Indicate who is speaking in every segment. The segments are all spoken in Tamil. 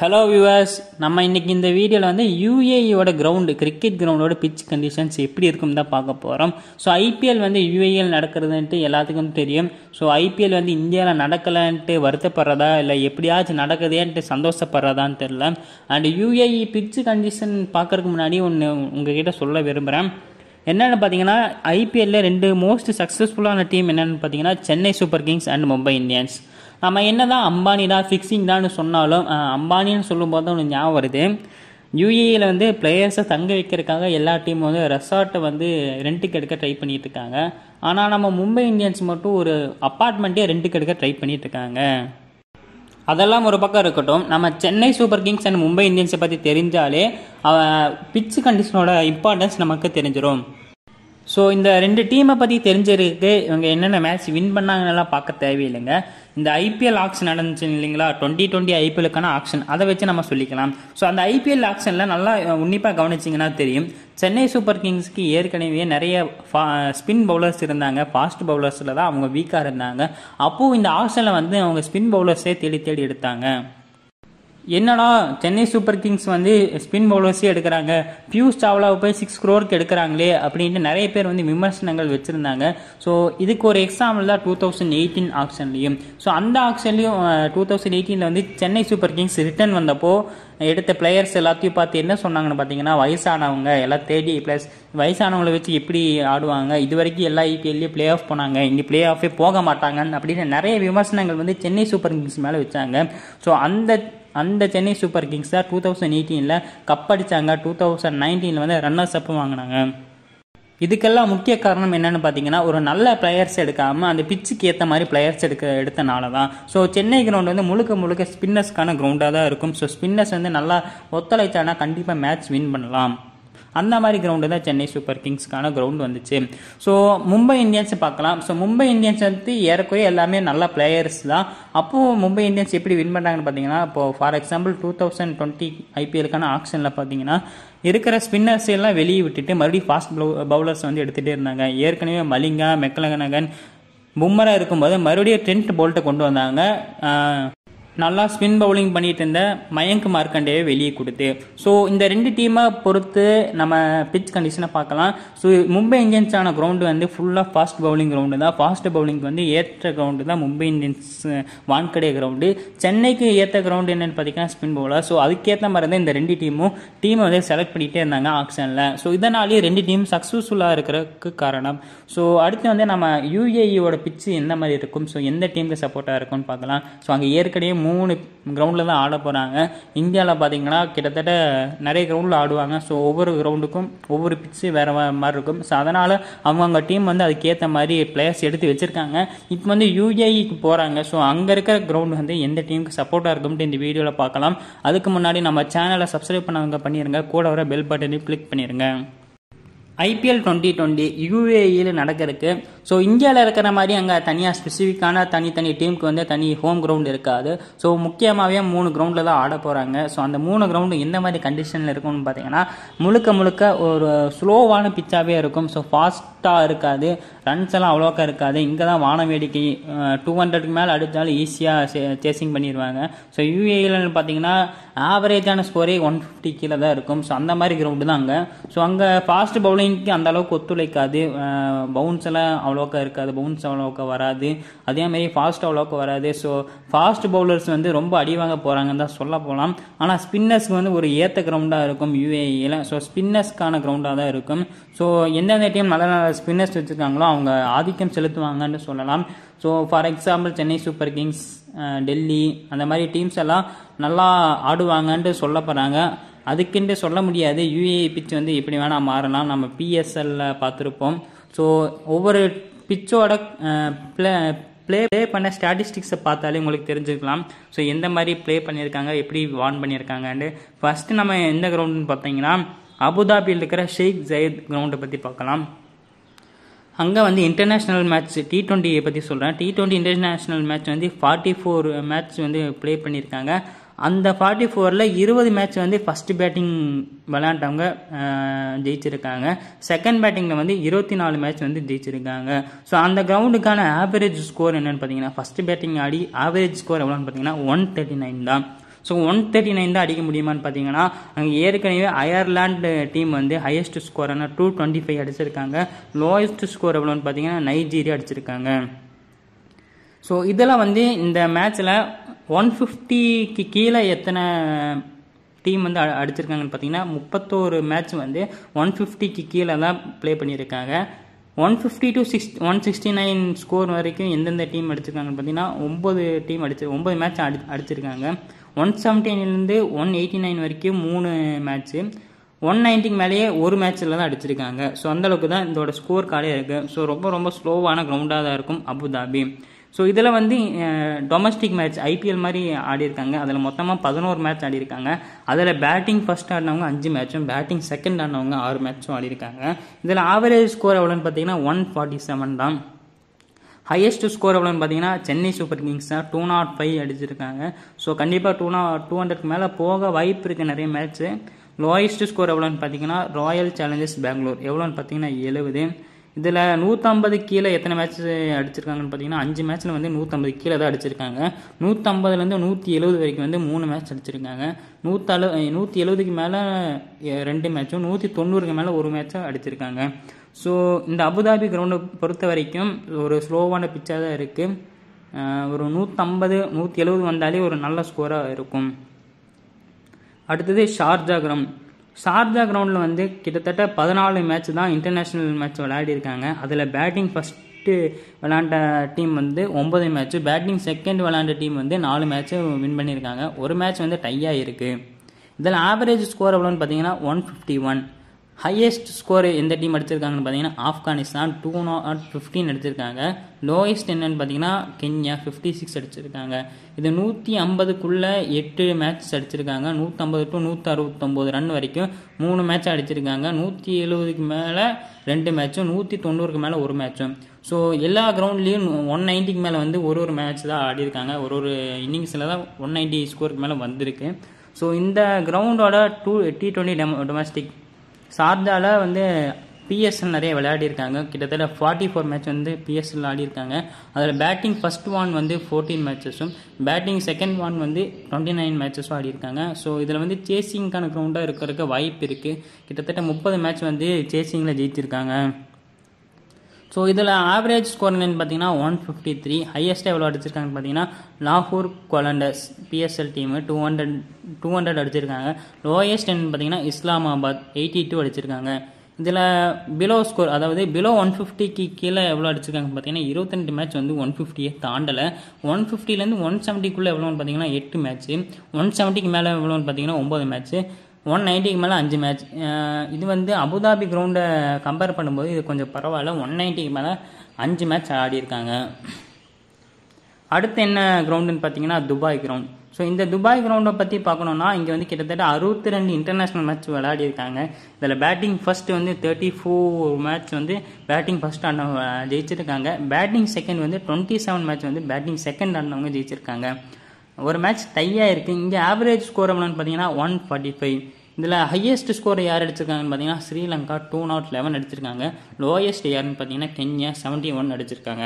Speaker 1: ஹலோ வியூவர்ஸ் நம்ம இன்னைக்கு இந்த வீடியோவில் வந்து யூஏஇயோட கிரவுண்டு கிரிக்கெட் கிரவுண்டோட பிச் கண்டிஷன்ஸ் எப்படி இருக்கும் தான் பார்க்க போகிறோம் ஸோ ஐபிஎல் வந்து யூஏஇயில் நடக்கிறதுன்ட்டு எல்லாத்துக்கும் தெரியும் ஸோ ஐபிஎல் வந்து இந்தியாவில் நடக்கலைன்ட்டு வருத்தப்படுறதா இல்லை எப்படியாச்சும் நடக்குதேன்ட்டு சந்தோஷப்படுறதான்னு தெரில அண்ட் யூஏஇ பிச் கண்டிஷன் பார்க்கறதுக்கு முன்னாடி ஒன்று உங்ககிட்ட சொல்ல விரும்புகிறேன் என்னென்னு பார்த்தீங்கன்னா ஐபிஎல்ல ரெண்டு மோஸ்ட் சக்ஸஸ்ஃபுல்லான டீம் என்னென்னு பார்த்தீங்கன்னா Chennai super kings and Mumbai Indians நம்ம என்னதான் அம்பானி தான் ஃபிக்ஸிங் தான் சொன்னாலும் அஹ், அம்பானின்னு சொல்லும்போது தான் ஒன்று ஞாபகம் வருது யூஏயில் வந்து பிளேயர்ஸை தங்க வைக்கிறதுக்காக எல்லா டீமும் வந்து ரெசார்ட்டை வந்து ரெண்ட்டுக்கு எடுக்க ட்ரை பண்ணிட்டு இருக்காங்க ஆனால் நம்ம மும்பை இந்தியன்ஸ் மட்டும் ஒரு அப்பார்ட்மெண்ட்டே ரெண்ட்டுக்கு எடுக்க ட்ரை பண்ணிட்டு இருக்காங்க அதெல்லாம் ஒரு பக்கம் இருக்கட்டும் நம்ம Chennai super kings and Mumbai இந்தியன்ஸை பற்றி தெரிஞ்சாலே பிச்சு கண்டிஷனோட இம்பார்ட்டன்ஸ் நமக்கு தெரிஞ்சிடும் ஸோ இந்த ரெண்டு டீமை பற்றி தெரிஞ்சிருக்கு இவங்க என்னென்ன மேட்ச் வின் பண்ணாங்கன்னெல்லாம் பார்க்க தேவையில்லைங்க இந்த ஐபிஎல் ஆக்ஷன் நடந்துச்சு இல்லைங்களா டுவெண்ட்டி டுவெண்ட்டி ஐபிஎலுக்கான ஆக்ஷன் அதை வச்சு நம்ம சொல்லிக்கலாம் ஸோ அந்த ஐபிஎல் ஆக்ஷனில் நல்லா உன்னிப்பாக கவனிச்சிங்கன்னா தெரியும் சென்னை சூப்பர் கிங்ஸ்க்கு ஏற்கனவே நிறைய ஸ்பின் பவுலர்ஸ் இருந்தாங்க ஃபாஸ்ட் பவுலர்ஸில் தான் அவங்க வீக்காக இருந்தாங்க அப்போது இந்த ஆக்ஷனில் வந்து அவங்க ஸ்பின் பவுலர்ஸே தேடி தேடி எடுத்தாங்க என்னடா சென்னை சூப்பர் கிங்ஸ் வந்து ஸ்பின் பவுலர்ஸே எடுக்கிறாங்க பியூஷ் சாவ்லாவை போய் சிக்ஸ் க்ரோருக்கு எடுக்கிறாங்களே அப்படின்ட்டு நிறைய பேர் வந்து விமர்சனங்கள் வச்சுருந்தாங்க ஸோ இதுக்கு ஒரு எக்ஸாம்பிள் தான் டூ தௌசண்ட் எயிட்டீன் ஆக்ஷன்லையும் ஸோ அந்த ஆக்ஷன்லையும் டூ தௌசண்ட் எயிட்டீனில் வந்து சென்னை சூப்பர் கிங்ஸ் ரிட்டர்ன் வந்தப்போ எடுத்த பிளேயர்ஸ் எல்லாத்தையும் பார்த்து என்ன சொன்னாங்கன்னு பார்த்தீங்கன்னா வயசானவங்க எல்லாம் தேடி ப்ளஸ் வயசானவங்களை வச்சு எப்படி ஆடுவாங்க இது வரைக்கும் எல்லா ஐபிஎல்லையும் பிளே ஆஃப் போனாங்க இங்கே பிளே ஆஃபே போக மாட்டாங்க அப்படின்னு நிறைய விமர்சனங்கள் வந்து சென்னை சூப்பர் கிங்ஸ் மேலே வச்சாங்க ஸோ அந்த அந்த சென்னை சூப்பர் கிங்ஸ் தான் டூ தௌசண்ட் எயிட்டீனில் கப் அடித்தாங்க டூ தௌசண்ட் நைன்டீனில் வந்து ரன்னர்ஸ் அப் வாங்கினாங்க இதுக்கெல்லாம் முக்கிய காரணம் என்னன்னு பார்த்தீங்கன்னா ஒரு நல்ல பிளேயர்ஸ் எடுக்காமல் அந்த பிச்சுக்கு ஏற்ற மாதிரி பிளேயர்ஸ் எடுக்க எடுத்தனால தான் ஸோ சென்னை கிரவுண்ட் வந்து முழுக்க முழுக்க ஸ்பின்னர்ஸ்க்கான கிரவுண்டாக தான் இருக்கும் ஸோ ஸ்பின்னர்ஸ் வந்து நல்லா ஒத்துழைச்சானா கண்டிப்பாக மேட்ச் வின் பண்ணலாம் அந்த மாதிரி கிரவுண்டு தான் சென்னை சூப்பர் கிங்ஸ்க்கான கிரவுண்ட் வந்துச்சு ஸோ மும்பை இந்தியன்ஸ் பார்க்கலாம் ஸோ மும்பை இந்தியன்ஸ் வந்து ஏறக்குறைய எல்லாமே நல்ல பிளேயர்ஸ் தான் அப்போது மும்பை இந்தியன்ஸ் எப்படி வின் பண்ணாங்கன்னு பார்த்தீங்கன்னா இப்போ for example two thousand twenty ஐபிஎலுக்கான ஆக்ஷனில் பார்த்தீங்கன்னா இருக்கிற ஸ்பின்னர்ஸ் எல்லாம் வெளியே விட்டுட்டு மறுபடியும் ஃபாஸ்ட் பவுலர்ஸ் வந்து எடுத்துகிட்டே இருந்தாங்க ஏற்கனவே மலிங்கா மெக்கலகனகன் பும்மரா இருக்கும்போது மறுபடியும் டென்ட் போல்ட்டை கொண்டு வந்தாங்க ஆஹ், நல்லா ஸ்பின் பவுலிங் பண்ணிட்டு இருந்த மயங்க் மார்க்கண்டேவை வெளியே கொடுத்து ஸோ இந்த ரெண்டு டீமை பொறுத்து நம்ம பிச் கண்டிஷனை பார்க்கலாம் ஸோ மும்பை இந்தியன்ஸான கிரவுண்டு வந்து ஃபுல்லாக ஃபாஸ்ட் பவுலிங் கிரவுண்டு தான் ஃபாஸ்ட் பவுலிங் வந்து ஏற்ற கிரவுண்டு தான் மும்பை இந்தியன்ஸ் வான்கடே கிரவுண்டு சென்னைக்கு ஏற்ற கிரவுண்டு என்னன்னு பார்த்தீங்கன்னா ஸ்பின் பவுலர் ஸோ அதுக்கேற்ற மாதிரி தான் இந்த ரெண்டு டீமும் டீமை வந்து செலக்ட் பண்ணிகிட்டே இருந்தாங்க ஆக்ஷனில் ஸோ இதனாலேயே ரெண்டு டீம் சக்ஸஸ்ஃபுல்லாக இருக்கிறதுக்கு காரணம் ஸோ அடுத்து வந்து நம்ம யூஏஇயோட பிச்சு எந்த மாதிரி இருக்கும் ஸோ எந்த டீமுக்கு சப்போர்ட்டாக இருக்கும்னு பார்க்கலாம் ஸோ அங்கே ஏற்கனவே மூணு கிரவுண்டில் தான் ஆட போகிறாங்க இந்தியாவில் பார்த்தீங்கன்னா கிட்டத்தட்ட நிறைய கிரவுண்டில் ஆடுவாங்க ஸோ ஒவ்வொரு கிரவுண்டுக்கும் ஒவ்வொரு பிச்சு வேறு மாதிரி இருக்கும் ஸோ அதனால் அவங்கவுங்க டீம் வந்து அதுக்கேற்ற மாதிரி பிளேயர்ஸ் எடுத்து வச்சுருக்காங்க இப்போ வந்து யூஏஇக்கு போகிறாங்க ஸோ அங்கே இருக்கிற கிரவுண்ட் வந்து எந்த டீமுக்கு சப்போர்ட்டாக இருக்கும்ட்டு இந்த வீடியோவில் பார்க்கலாம் அதுக்கு முன்னாடி நம்ம சேனலை சப்ஸ்கிரைப் பண்ணவங்க பண்ணிடுங்க கூட வர பெல் பட்டனையும் கிளிக் பண்ணிடுங்க ஐபிஎல் டுவெண்ட்டி டுவெண்ட்டி யூஏஇயில் நடக்கிறதுக்கு ஸோ இந்தியாவில் இருக்கிற மாதிரி அங்கே தனியாக ஸ்பெசிஃபிக்கான தனித்தனி டீமுக்கு வந்து தனி ஹோம் கிரவுண்ட் இருக்காது ஸோ முக்கியமாகவே மூணு கிரவுண்டில் தான் ஆட போகிறாங்க ஸோ அந்த மூணு கிரவுண்டு எந்த மாதிரி கண்டிஷனில் இருக்கும்னு பார்த்தீங்கன்னா முழுக்க முழுக்க ஒரு ஸ்லோவான பிச்சாகவே இருக்கும் ஸோ ஃபாஸ்ட்டாக இருக்காது ரன்ஸ் எல்லாம் அவ்வளோக்கா இருக்காது இங்கே தான் வான வேடிக்கை டூ ஹண்ட்ரடுக்கு மேலே அடித்தாலும் ஈஸியாக சேசிங் பண்ணிடுவாங்க ஸோ யூஏஇயில் பார்த்தீங்கன்னா ஆவரேஜான ஸ்கோரே ஒன் ஃபிஃப்டி கீழே தான் இருக்கும் ஸோ அந்த மாதிரி கிரவுண்டு தான் அங்கே ஸோ அங்கே ஃபாஸ்ட் பவுலிங்க்கு அந்த அளவுக்கு ஒத்துழைக்காது பவுன்ஸ் எல்லாம் அவ்வளோக்கா இருக்காது பவுன்ஸ் அவ்வளோக்கா வராது அதே மாதிரி ஃபாஸ்ட் அவ்வளோக்கா வராது ஸோ ஃபாஸ்ட் பவுலர்ஸ் வந்து ரொம்ப அடி வாங்க போகிறாங்கன்னு தான் சொல்ல போகலாம் ஆனால் ஸ்பின்னர்ஸ்க்கு வந்து ஒரு ஏற்ற கிரவுண்டாக இருக்கும் யூஏஇயில் ஸோ ஸ்பின்னர்ஸ்க்கான கிரவுண்டாக தான் இருக்கும் ஸோ எந்தெந்த டீம் நல்ல நல்ல ஸ்பின்னர்ஸ் வச்சுருக்காங்களோ அவங்க ஆதிக்கம் செலுத்துவாங்கன்னு சொல்லலாம் so for example Chennai super kings Delhi அந்த மாதிரி டீம்ஸ் எல்லாம் நல்லா ஆடுவாங்கன்ட்டு சொல்ல போகிறாங்க அதுக்குன்ட்டு சொல்ல முடியாது யூஏஇ பிச் வந்து எப்படி வேணால் மாறலாம் நம்ம பிஎஸ்எல்ல பார்த்துருப்போம் ஸோ ஒவ்வொரு பிச்சோட ப்ளே ப்ளே ப்ளே பண்ண ஸ்டாட்டிஸ்டிக்ஸை பார்த்தாலே உங்களுக்கு தெரிஞ்சுக்கலாம் ஸோ எந்த மாதிரி ப்ளே பண்ணியிருக்காங்க எப்படி வார்ன் பண்ணியிருக்காங்கன்ட்டு ஃபஸ்ட்டு நம்ம எந்த கிரவுண்டுன்னு பார்த்தீங்கன்னா அபுதாபியில் இருக்கிற ஷேக் ஜயத் கிரவுண்டை பற்றி பார்க்கலாம் அங்கே வந்து இன்டர்நேஷ்னல் மேட்ச் டி டுவெண்ட்டியை பற்றி சொல்கிறேன் டி டுவெண்ட்டி இன்டர்நேஷ்னல் மேட்ச் வந்து ஃபார்ட்டி ஃபோர் மேட்ச் வந்து ப்ளே பண்ணியிருக்காங்க அந்த ஃபார்ட்டி ஃபோரில் இருபது மேட்ச் வந்து ஃபஸ்ட்டு பேட்டிங் விளையாண்டவங்க அஹ், ஜெயிச்சிருக்காங்க செகண்ட் பேட்டிங்கில் வந்து இருபத்தி நாலு மேட்ச் வந்து ஜெயிச்சிருக்காங்க ஸோ அந்த கிரவுண்டுக்கான ஆவரேஜ் ஸ்கோர் என்னன்னு பார்த்தீங்கன்னா ஃபஸ்ட்டு பேட்டிங் ஆடி ஆவரேஜ் ஸ்கோர் எவ்வளோன்னு பார்த்தீங்கன்னா ஒன் தேர்ட்டி நைன் தான் ஸோ ஒன் தேர்ட்டி நைன் தான் அடிக்க முடியுமான்னு பார்த்தீங்கன்னா அங்கே ஏற்கனவே அயர்லாண்டு டீம் வந்து ஹையஸ்ட் ஸ்கோரான டூ டுவெண்ட்டி ஃபைவ் அடிச்சிருக்காங்க லோயஸ்ட் ஸ்கோர் எவ்வளோன்னு பார்த்தீங்கன்னா நைஜீரியா அடிச்சிருக்காங்க ஸோ இதெல்லாம் வந்து இந்த மேட்ச்சில் ஒன் ஃபிஃப்டிக்கு கீழே எத்தனை டீம் வந்து அ- அடிச்சிருக்காங்கன்னு பார்த்தீங்கன்னா முப்பத்தோரு மேட்ச் வந்து ஒன் ஃபிஃப்டிக்கு கீழே தான் ப்ளே பண்ணியிருக்காங்க one fifty to six one sixty nine score வரைக்கும் எந்தெந்த டீம் அடிச்சிருக்காங்கன்னு பார்த்தீங்கன்னா ஒம்பது டீம் அடிச்சு ஒம்பது மேட்ச் அடி அடிச்சிருக்காங்க ஒன் செவன்டீன்லேருந்து ஒன் எயிட்டி நைன் வரைக்கும் மூணு மேட்ச்சு ஒன் நைன்ட்டிக்கு மேலேயே ஒரு மேட்ச்சில் தான் அடிச்சிருக்காங்க ஸோ அந்தளவுக்கு தான் இதோட ஸ்கோர் கார்டே இருக்குது ஸோ ரொம்ப ரொம்ப ஸ்லோவான கிரவுண்டாக தான் இருக்கும் அபுதாபி ஸோ இதில் வந்து டொமஸ்டிக் மேட்ச் ஐபிஎல் மாதிரி ஆடியிருக்காங்க அதில் மொத்தமாக பதினோரு மேட்ச் ஆடியிருக்காங்க அதில் பேட்டிங் ஃபர்ஸ்ட் ஆடினவங்க அஞ்சு மேட்சும் பேட்டிங் செகண்ட் ஆடினவங்க ஆறு மேட்சும் ஆடியிருக்காங்க இதில் ஆவரேஜ் ஸ்கோர் எவ்வளோன்னு பார்த்தீங்கன்னா ஒன் ஃபார்ட்டி செவன் தான் ஹையஸ்ட் ஸ்கோர் எவ்வளோன்னு பார்த்தீங்கன்னா சென்னை சூப்பர் கிங்ஸ் தான் டூ நாட் ஃபைவ் அடிச்சிருக்காங்க ஸோ கண்டிப்பாக டூ நா டூ ஹண்ட்ரட்க்கு மேலே போக வாய்ப்பு இருக்குது நிறைய மேட்ச்சு லோயஸ்ட் ஸ்கோர் எவ்வளோன்னு பார்த்தீங்கன்னா ராயல் சேலஞ்சர்ஸ் பெங்களூர் எவ்வளோன்னு பார்த்தீங்கன்னா எழுபது இதில் நூற்றம்பது கீழே எத்தனை மேட்ச் அடிச்சிருக்காங்கன்னு பார்த்தீங்கன்னா அஞ்சு மேட்ச்சில் வந்து நூற்றம்பது கீழே தான் அடிச்சிருக்காங்க நூற்றம்பதுலேருந்து நூற்றி எழுபது வரைக்கும் வந்து மூணு மேட்ச் அடிச்சிருக்காங்க நூற்றழு நூற்றி எழுபதுக்கு மேலே ரெண்டு மேட்சும் நூற்றி தொண்ணூறுக்கு மேலே ஒரு மேட்சும் அடிச்சிருக்காங்க ஸோ இந்த அபுதாபி கிரவுண்டை பொறுத்த வரைக்கும் ஒரு ஸ்லோவான பிச்சாக தான் இருக்குது ஒரு நூற்றம்பது நூற்றி எழுபது வந்தாலே ஒரு நல்ல ஸ்கோராக இருக்கும் அடுத்தது ஷார்ஜா கிரவுண்ட் ஷார்ஜா கிரவுண்டில் வந்து கிட்டத்தட்ட பதினாலு மேட்ச் தான் இன்டர்நேஷ்னல் மேட்ச் விளையாடிருக்காங்க அதில் பேட்டிங் ஃபஸ்ட்டு விளாண்ட டீம் வந்து ஒம்பது மேட்ச்சு பேட்டிங் செகண்ட் விளாண்ட டீம் வந்து நாலு மேட்ச்சு வின் பண்ணியிருக்காங்க ஒரு மேட்ச் வந்து டையாக இருக்குது இதில் ஆவரேஜ் ஸ்கோர் எவ்வளோன்னு பார்த்தீங்கன்னா one fifty one highest score எந்த டீம் அடிச்சிருக்காங்கன்னு பார்த்தீங்கன்னா ஆப்கானிஸ்தான் டூ நாட் ஃபிஃப்டீன் அடிச்சிருக்காங்க லோயஸ்ட் என்னன்னு பார்த்தீங்கன்னா கென்யா ஃபிஃப்டி சிக்ஸ் அடிச்சிருக்காங்க இது நூற்றி ஐம்பதுக்குள்ளே எட்டு மேட்ச் அடிச்சிருக்காங்க நூற்றம்பது டு நூற்றி அறுபத்தொம்போது ரன் வரைக்கும் மூணு மேட்ச் அடிச்சிருக்காங்க நூற்றி எழுபதுக்கு மேலே ரெண்டு மேட்சும் நூற்றி தொண்ணூறுக்கு மேலே ஒரு மேட்சும் ஸோ எல்லா கிரவுண்ட்லேயும் ஒன் நைன்ட்டிக்கு மேலே வந்து ஒரு ஒரு மேட்ச் தான் ஆடிருக்காங்க ஒரு ஒரு இன்னிங்ஸில் தான் ஒன் நைன்ட்டி ஸ்கோருக்கு மேலே வந்திருக்கு ஸோ இந்த கிரவுண்டோட டூ டி டுவெண்ட்டி டெம டொமஸ்டிக் ஷார்ஜால வந்து பிஎஸ்எல் நிறைய விளையாடிருக்காங்க கிட்டத்தட்ட ஃபார்ட்டி ஃபோர் மேட்ச் வந்து பிஎஸ்எல் ஆடிருக்காங்க அதில் பேட்டிங் ஃபர்ஸ்ட் ஒன் வந்து ஃபோர்டீன் மேட்சஸும் பேட்டிங் செகண்ட் ஒன் வந்து டுவெண்ட்டி நைன் மேட்சஸும் ஆடிருக்காங்க ஸோ இதில் வந்து சேசிங்க்கான கிரவுண்டாக இருக்கிறதுக்கு வாய்ப்பு இருக்குது கிட்டத்தட்ட முப்பது மேட்ச் வந்து சேசிங்கில் ஜெயிச்சிருக்காங்க ஸோ இதில் ஆவரேஜ் ஸ்கோர் என்னன்னு பார்த்தீங்கன்னா ஒன் ஃபிஃப்டி த்ரீ ஹையஸ்ட்டாக எவ்வளோ அடிச்சிருக்காங்கன்னு பார்த்தீங்கன்னா லாகூர் Qalandars PSL team two hundred two hundred அடிச்சிருக்காங்க லோயஸ்ட் என்னன்னு பார்த்தீங்கன்னா இஸ்லாமாபாத் எயிட்டி டூ அடிச்சிருக்காங்க இதில் பிலோ ஸ்கோர் அதாவது பிலோ ஒன் ஃபிஃப்டிக்கு கீழே எவ்வளோ அடிச்சிருக்காங்க பார்த்தீங்கன்னா இருபத்தெண்டு மேட்ச் வந்து ஒன் ஃபிஃப்டியை தாண்டலை ஒன் ஃபிஃப்டிலேருந்து ஒன் செவன்ட்டிக்குள்ளே எவ்வளோன்னு பார்த்தீங்கன்னா எட்டு மேட்ச்சு ஒன் செவன்ட்டிக்கு மேலே எவ்வளோன்னு பார்த்தீங்கன்னா ஒம்பது மேட்ச்சு ஒன் நைன்ட்டிக்கு மேலே அஞ்சு மேட்ச் இது வந்து அபுதாபி கிரவுண்டை கம்பேர் பண்ணும்போது இது கொஞ்சம் பரவாயில்ல ஒன் நைன்ட்டிக்கு மேலே அஞ்சு மேட்ச் ஆடியிருக்காங்க அடுத்து என்ன கிரவுண்டுன்னு பார்த்தீங்கன்னா துபாய் கிரவுண்ட் ஸோ இந்த துபாய் கிரவுண்டை பற்றி பார்க்கணுன்னா இங்கே வந்து கிட்டத்தட்ட அறுபத்தி ரெண்டு இன்டர்நேஷ்னல் மேட்ச் விளையாடிருக்காங்க இதில் பேட்டிங் ஃபர்ஸ்ட் வந்து தேர்ட்டி ஃபோர் மேட்ச் வந்து பேட்டிங் ஃபர்ஸ்ட் ஆடினவங்க ஜெயிச்சிருக்காங்க பேட்டிங் செகண்ட் வந்து டுவெண்ட்டி செவன் மேட்ச் வந்து பேட்டிங் செகண்ட் ஆடினவங்க ஜெயிச்சிருக்காங்க ஒரு மேட்ச் டையாக இருக்குது இங்கே ஆவரேஜ் ஸ்கோர் எவ்வளோன்னு பார்த்தீங்கன்னா ஒன் ஃபார்ட்டி ஃபைவ் இதில் ஹையஸ்ட் ஸ்கோர் யார் அடிச்சிருக்காங்கன்னு பார்த்தீங்கன்னா ஸ்ரீலங்கா டூ நாட் லெவன் அடிச்சிருக்காங்க லோயஸ்ட் யாருன்னு பார்த்தீங்கன்னா கென்யா செவன்ட்டி ஒன் அடிச்சிருக்காங்க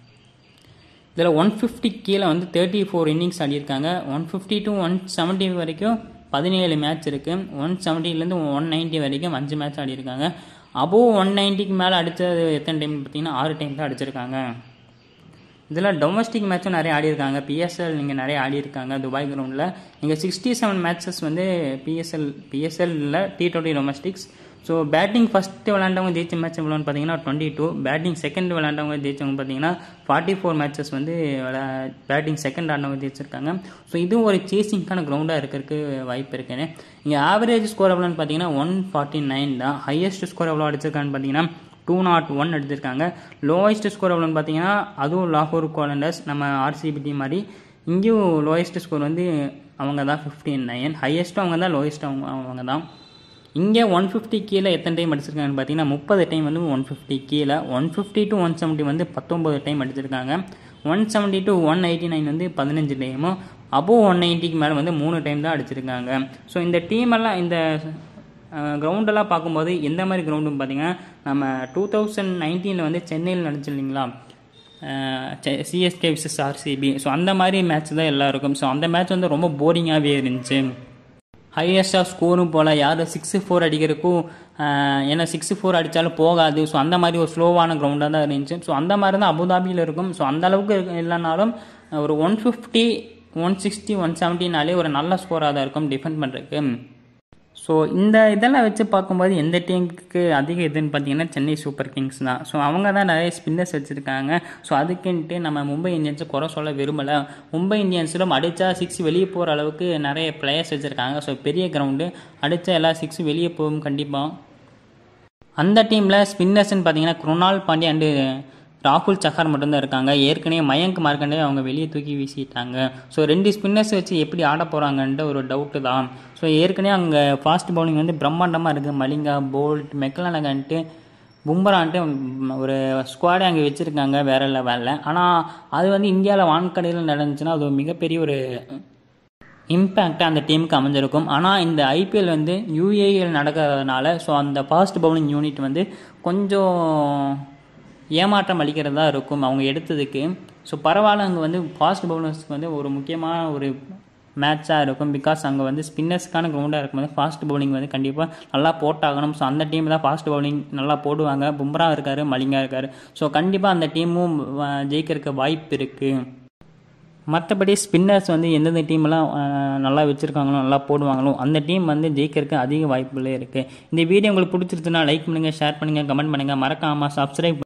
Speaker 1: இதில் ஒன் ஃபிஃப்டி கீழே வந்து தேர்ட்டி ஃபோர் இன்னிங்ஸ் ஆடியிருக்காங்க one fifty to one seventy வரைக்கும் பதினேழு மேட்ச் இருக்குது ஒன் செவன்ட்டிலேருந்து ஒன் நைன்ட்டி வரைக்கும் அஞ்சு மேட்ச் ஆடியிருக்காங்க அபோவ் ஒன் நைன்ட்டிக்கு மேலே அடித்தது எத்தனை டைம் பார்த்தீங்கன்னா ஆறு டைம் தான் அடிச்சிருக்காங்க இதில் டொமஸ்டிக் மேட்சும் நிறைய ஆடியிருக்காங்க பிஎஸ்எல் இங்கே நிறைய ஆடியிருக்காங்க துபாய் கிரவுண்டில் இங்கே சிக்ஸ்டி செவன் மேட்சஸ் வந்து பிஎஸ்எல் பிஎஸ்எல்ல T twenty domestics so batting first விளாண்டவங்க ஜெயிச்ச மேட்ச் எவ்வளோன்னு பார்த்தீங்கன்னா டுவெண்ட்டி டூ பேட்டிங் செகண்ட் விளாண்டவங்க ஜெயிச்சவங்க பார்த்தீங்கன்னா ஃபார்ட்டி ஃபோர் மேட்சஸ் வந்து பேட்டிங் செகண்ட் ஆடினவங்க ஜெயிச்சிருக்காங்க ஸோ இதுவும் ஒரு சேசிங்கான கிரவுண்டாக இருக்கிறதுக்கு வாய்ப்பு இருக்குன்னு இங்கே ஆவரேஜ் ஸ்கோர் எவ்வளோன்னு பார்த்தீங்கன்னா ஒன் ஃபார்ட்டி நைன் தான் ஹையஸ்ட் ஸ்கோர் எவ்வளோ அடிச்சிருக்கான்னு பார்த்தீங்கன்னா டூ நாட் ஒன் எடுத்திருக்காங்க லோயஸ்ட் ஸ்கோர் எவ்வளோன்னு பார்த்தீங்கன்னா அதுவும் லாகூர் கோலண்டர்ஸ் நம்ம ஆர்சிபி டீம் மாதிரி இங்கேயும் லோயஸ்ட் ஸ்கோர் வந்து அவங்க தான் ஃபிஃப்டின் நைன் ஹையஸ்ட்டும் அவங்க தான் லோயஸ்ட் அவங்க அவங்க தான் இங்கே ஒன் ஃபிஃப்டி கீழே எத்தனை டைம் அடிச்சிருக்காங்கன்னு பார்த்தீங்கன்னா முப்பது டைம் வந்து ஒன் ஃபிஃப்டி கீழே one fifty to one seventy வந்து பத்தொம்பது டைம் அடிச்சிருக்காங்க one seventy to one eighty nine வந்து பதினஞ்சு டைமும் அபோவ் ஒன் எயிட்டிக்கு மேலே வந்து மூணு டைம் தான் அடிச்சிருக்காங்க ஸோ இந்த டீமெல்லாம் இந்த கிரவுண்டெல்லாம் பார்க்கும்போது எந்த மாதிரி கிரவுண்டுன்னு பார்த்தீங்கன்னா நம்ம டூ தௌசண்ட் நைன்டீனில் வந்து சென்னையில் நடந்துச்சு இல்லைங்களா சிஎஸ்கே விசஸ் ஆர்சிபி ஸோ அந்த மாதிரி மேட்ச் தான் எல்லாம் இருக்கும் ஸோ அந்த மேட்ச் வந்து ரொம்ப போரிங்காகவே இருந்துச்சு ஹையஸ்டாக ஸ்கோரும் போல் யார் சிக்ஸு ஃபோர் அடிக்கிறதுக்கும் ஏன்னா சிக்ஸு ஃபோர் அடித்தாலும் போகாது ஸோ அந்த மாதிரி ஒரு ஸ்லோவான கிரவுண்டாக தான் இருந்துச்சு ஸோ அந்த மாதிரி தான் அபுதாபியில் இருக்கும் ஸோ அந்த அளவுக்கு இல்லைனாலும் ஒரு one fifty one sixty one செவன்ட்டினாலே ஒரு நல்ல ஸ்கோராக தான் இருக்கும் டிஃபெண்ட் பண்ணுறதுக்கு ஸோ இந்த இதெல்லாம் வச்சு பார்க்கும்போது எந்த டீமுக்கு அதிக இதுன்னு பார்த்தீங்கன்னா சென்னை சூப்பர் கிங்ஸ் தான் ஸோ அவங்க தான் நிறைய ஸ்பின்னர்ஸ் வச்சுருக்காங்க ஸோ அதுக்குன்ட்டு நம்ம மும்பை இந்தியன்ஸை குறை சொல்ல விரும்பலை மும்பை இந்தியன்ஸிலும் அடித்தா சிக்ஸ் வெளியே போகிற அளவுக்கு நிறைய பிளேயர்ஸ் வச்சுருக்காங்க ஸோ பெரிய கிரவுண்டு அடித்தா எல்லா சிக்ஸ் வெளியே போகும் கண்டிப்பாக அந்த டீமில் ஸ்பின்னர்ஸ்ன்னு பார்த்தீங்கன்னா குருணால் பாண்டியா அண்டு ராகுல் சஹார் மட்டும்தான் இருக்காங்க ஏற்கனவே மயங்க் மார்க்கண்டே அவங்க வெளியே தூக்கி வீசிட்டாங்க ஸோ ரெண்டு ஸ்பின்னர்ஸ் வச்சு எப்படி ஆட போகிறாங்கன்ட்டு ஒரு டவுட்டு தான் ஸோ ஏற்கனவே அங்கே ஃபாஸ்ட் பவுலிங் வந்து பிரம்மாண்டமாக இருக்குது மலிங்கா போல்ட் மெக்கலனகன்ட்டு பும்பரான்ட்டு ஒரு ஸ்குவாடே அங்கே வச்சுருக்காங்க வேற லெவலில் ஆனால் அது வந்து இந்தியாவில் வான்கடையில் நடந்துச்சுன்னா அது ஒரு மிகப்பெரிய ஒரு இம்பேக்ட் அந்த டீமுக்கு அமைஞ்சிருக்கும் ஆனால் இந்த ஐபிஎல் வந்து யூஏஎல் நடக்கிறதுனால ஸோ அந்த ஃபாஸ்ட் பவுலிங் யூனிட் வந்து கொஞ்சம் ஏமாற்றம் அளிக்கிறதா இருக்கும் அவங்க எடுத்ததுக்கு ஸோ பரவாயில்ல அங்கே வந்து ஃபாஸ்ட் பவுலர்ஸ்க்கு வந்து ஒரு முக்கியமான ஒரு மேட்சாக இருக்கும் பிகாஸ் அங்கே வந்து ஸ்பின்னர்ஸ்க்கான கிரவுண்டாக இருக்கும்போது ஃபாஸ்ட் பவுலிங் வந்து கண்டிப்பாக நல்லா போட்டாகணும் ஸோ அந்த டீம் தான் ஃபாஸ்ட் பவுலிங் நல்லா போடுவாங்க பும்ரா இருக்கார் மலிங்கா இருக்கார் ஸோ கண்டிப்பாக அந்த டீமும் ஜெயிக்கிறதுக்கு வாய்ப்பு இருக்குது மற்றபடி ஸ்பின்னர்ஸ் வந்து எந்தெந்த டீம்லாம் நல்லா வச்சுருக்காங்களோ நல்லா போடுவாங்களோ அந்த டீம் வந்து ஜெயிக்கிறதுக்கு அதிக வாய்ப்புகளே இருக்குது இந்த வீடியோ உங்களுக்கு பிடிச்சிருச்சுன்னா லைக் பண்ணுங்கள் ஷேர் பண்ணுங்கள் கமெண்ட் பண்ணுங்கள் மறக்காமல் சப்ஸ்கிரைப்